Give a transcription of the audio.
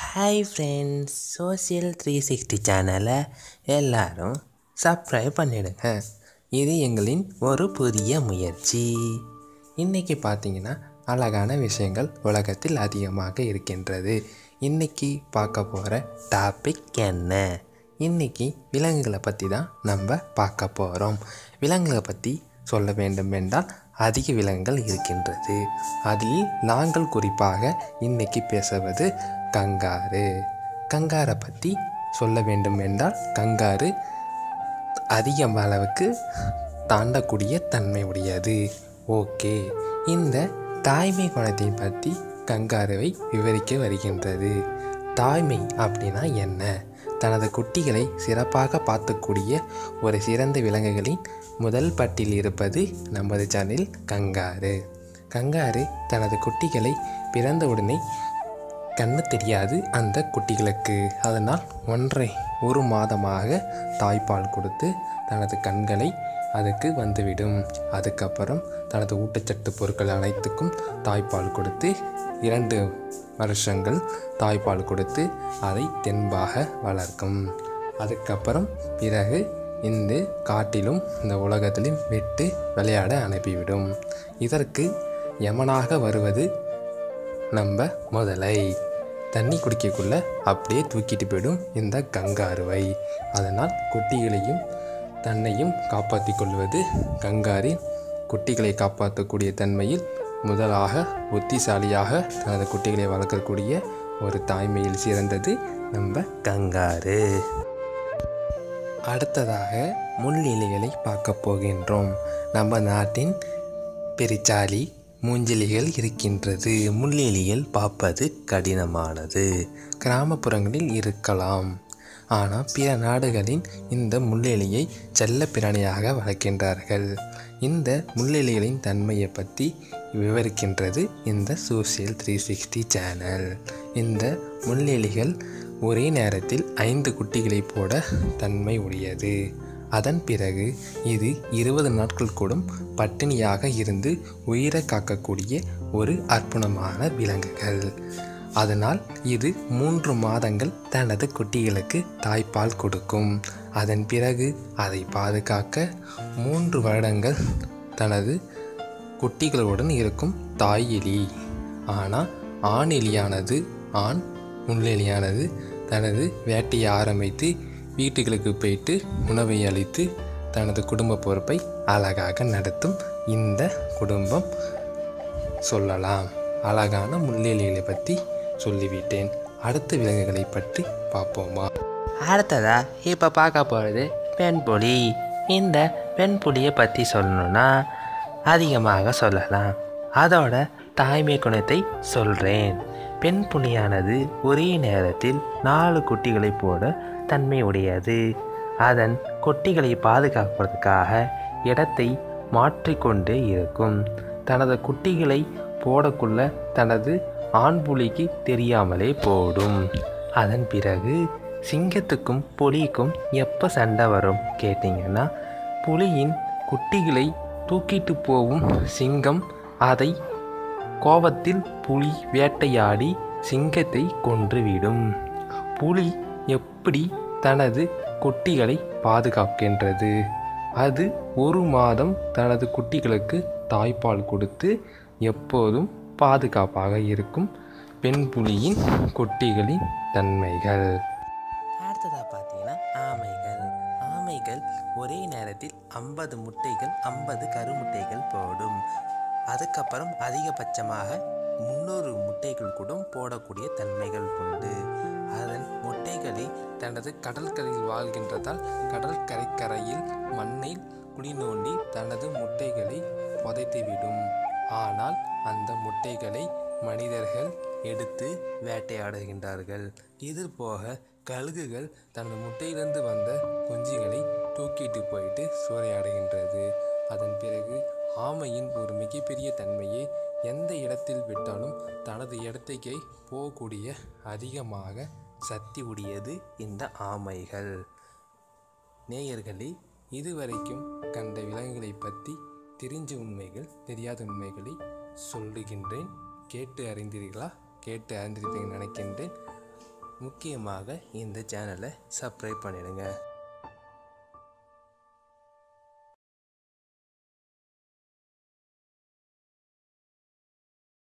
hi friends social three sixty சேனலை எல்லாரும் subscribe பண்ணிடுங்க இது எங்களின் ஒரு புதிய முயற்சி இன்றைக்கி பார்த்தீங்கன்னா அழகான விஷயங்கள் உலகத்தில் அதிகமாக இருக்கின்றது இன்றைக்கி பார்க்க போகிற டாபிக் என்ன இன்றைக்கி விலங்குகளை பற்றி தான் நம்ம பார்க்க போகிறோம் விலங்குகளை பற்றி சொல்ல வேண்டும் என்றால் அதிக விலங்குகள் இருக்கின்றது அதில் நாங்கள் குறிப்பாக இன்னைக்கு பேசுவது கங்காரு கங்காரை பற்றி சொல்ல வேண்டும் என்றால் கங்காரு அதிக அளவுக்கு தாண்டக்கூடிய தன்மை உடையது ஓகே இந்த தாய்மை குணத்தை பற்றி கங்காருவை விவரிக்க வருகின்றது தாய்மை அப்படின்னா என்ன தனது குட்டிகளை சிறப்பாக பார்த்துக்கூடிய ஒரு சிறந்த விலங்குகளின் முதல் பட்டியல் இருப்பது நமது சேனல் கங்காரு கங்காரு தனது குட்டிகளை பிறந்தவுடனே கண்ணு தெரியாது அந்த குட்டிகளுக்கு அதனால் ஒன்றை ஒரு மாதமாக தாய்ப்பால் கொடுத்து தனது கண்களை அதுக்கு வந்துவிடும் அதுக்கப்புறம் தனது ஊட்டச்சத்து பொருட்கள் அனைத்துக்கும் தாய்ப்பால் கொடுத்து இரண்டு வருஷங்கள் தாய்ப்பால் கொடுத்து அதை தென்பாக வளர்க்கும் அதுக்கப்புறம் பிறகு இந்த காட்டிலும் இந்த உலகத்திலும் விட்டு விளையாட அனுப்பிவிடும் இதற்கு யமனாக வருவது நம்ம முதலை தண்ணி குடிக்கக்குள்ள அப்படியே தூக்கிட்டு போயிடும் இந்த கங்காருவை அதனால் குட்டிகளையும் தன்னையும் காப்பாற்றிக் கொள்வது கங்காரின் குட்டிகளை காப்பாற்றக்கூடிய தன்மையில் முதலாக புத்திசாலியாக தனது குட்டிகளை வளர்க்கக்கூடிய ஒரு தாய்மையில் சிறந்தது நம்ம கங்காரு அடுத்ததாக முள்ளிலைகளை பார்க்க போகின்றோம் நம்ம நாட்டின் பெரிச்சாலி மூஞ்சலிகள் இருக்கின்றது முள்ளெலிகள் பார்ப்பது கடினமானது கிராமப்புறங்களில் இருக்கலாம் ஆனால் பிற நாடுகளின் இந்த முள்ளெலியை செல்ல பிராணியாக வளர்க்கின்றார்கள் இந்த முள்ளெலிகளின் தன்மையை பற்றி விவரிக்கின்றது இந்த சோசியல் த்ரீ சிக்ஸ்டி சேனல் இந்த முள்ளெலிகள் ஒரே நேரத்தில் ஐந்து குட்டிகளை போட தன்மை உடையது அதன் பிறகு இது இருபது நாட்கள் கூடும் பட்டினியாக இருந்து உயிரை காக்கக்கூடிய ஒரு அற்புதமான விலங்குகள் அதனால் இது மூன்று மாதங்கள் தனது குட்டிகளுக்கு தாய்ப்பால் கொடுக்கும் அதன் பிறகு அதை பாதுகாக்க மூன்று வருடங்கள் தனது குட்டிகளுடன் இருக்கும் தாய் எலி ஆனால் ஆண் எலியானது ஆண் முள்ளெலியானது தனது வேட்டையை ஆரம்பித்து வீட்டுகளுக்கு போயிட்டு உணவை அளித்து தனது குடும்ப பொறுப்பை அழகாக நடத்தும் இந்த குடும்பம் சொல்லலாம் அழகான முள்ளெலிகளை பற்றி சொல்லிவிட்டேன் அடுத்த விலங்குகளை பற்றி பார்ப்போமா அடுத்ததா இப்போ பார்க்க போகிறது பெண் புலி இந்த பெண் புலியை பற்றி சொல்லணும்னா அதிகமாக சொல்லலாம் அதோட தாய்மை குணத்தை சொல்கிறேன் பெண் புலியானது ஒரே நேரத்தில் நாலு குட்டிகளை போட தன்மை உடையது அதன் குட்டிகளை பாதுகாப்பதற்காக இடத்தை மாற்றிக்கொண்டே இருக்கும் தனது குட்டிகளை போடக்குள்ள தனது ஆண் புலிக்கு தெரியாமலே போடும் அதன் பிறகு சிங்கத்துக்கும் புலிக்கும் எப்போ சண்டை வரும் கேட்டிங்கன்னா புலியின் குட்டிகளை தூக்கிட்டு போகும் சிங்கம் அதை கோபத்தில் புலி வேட்டையாடி சிங்கத்தை கொன்றுவிடும் புலி எப்படி தனது குட்டிகளை பாதுகாக்கின்றது அது ஒரு மாதம் தனது குட்டிகளுக்கு தாய்ப்பால் கொடுத்து எப்போதும் பாதுகாப்பாக இருக்கும் பெண் புலியின் குட்டிகளின் தன்மைகள் அடுத்ததாக பார்த்தீங்கன்னா ஆமைகள் ஆமைகள் ஒரே நேரத்தில் ஐம்பது முட்டைகள் ஐம்பது கருமுட்டைகள் போடும் அதுக்கப்புறம் அதிகபட்சமாக முந்நூறு முட்டைகள் கூட போடக்கூடிய தன்மைகள் உண்டு அதன் முட்டைகளை தனது கடற்கரையில் வாழ்கின்றதால் கடற்கரை கரையில் மண்ணில் குழி நோண்டி தனது முட்டைகளை புதைத்துவிடும் ஆனால் அந்த முட்டைகளை மனிதர்கள் எடுத்து வேட்டையாடுகின்றார்கள் இது போக கழுகுகள் தனது முட்டையிலிருந்து வந்த குஞ்சுகளை தூக்கிட்டு போயிட்டு சூறையாடுகின்றது அதன் பிறகு ஆமையின் ஒரு மிகப்பெரிய தன்மையை எந்த இடத்தில் விட்டாலும் தனது இடத்துக்கே போகக்கூடிய அதிகமாக சக்தி உடையது இந்த ஆமைகள் நேயர்களே இதுவரைக்கும் கண்ட விலங்குகளை பற்றி தெரிஞ்ச உண்மைகள் தெரியாத உண்மைகளை சொல்லுகின்றேன் கேட்டு அறிந்தீர்களா கேட்டு அறிந்திருப்பீங்கன்னு நினைக்கின்றேன் முக்கியமாக இந்த சேனலை சப்ஸ்கிரைப் பண்ணிடுங்க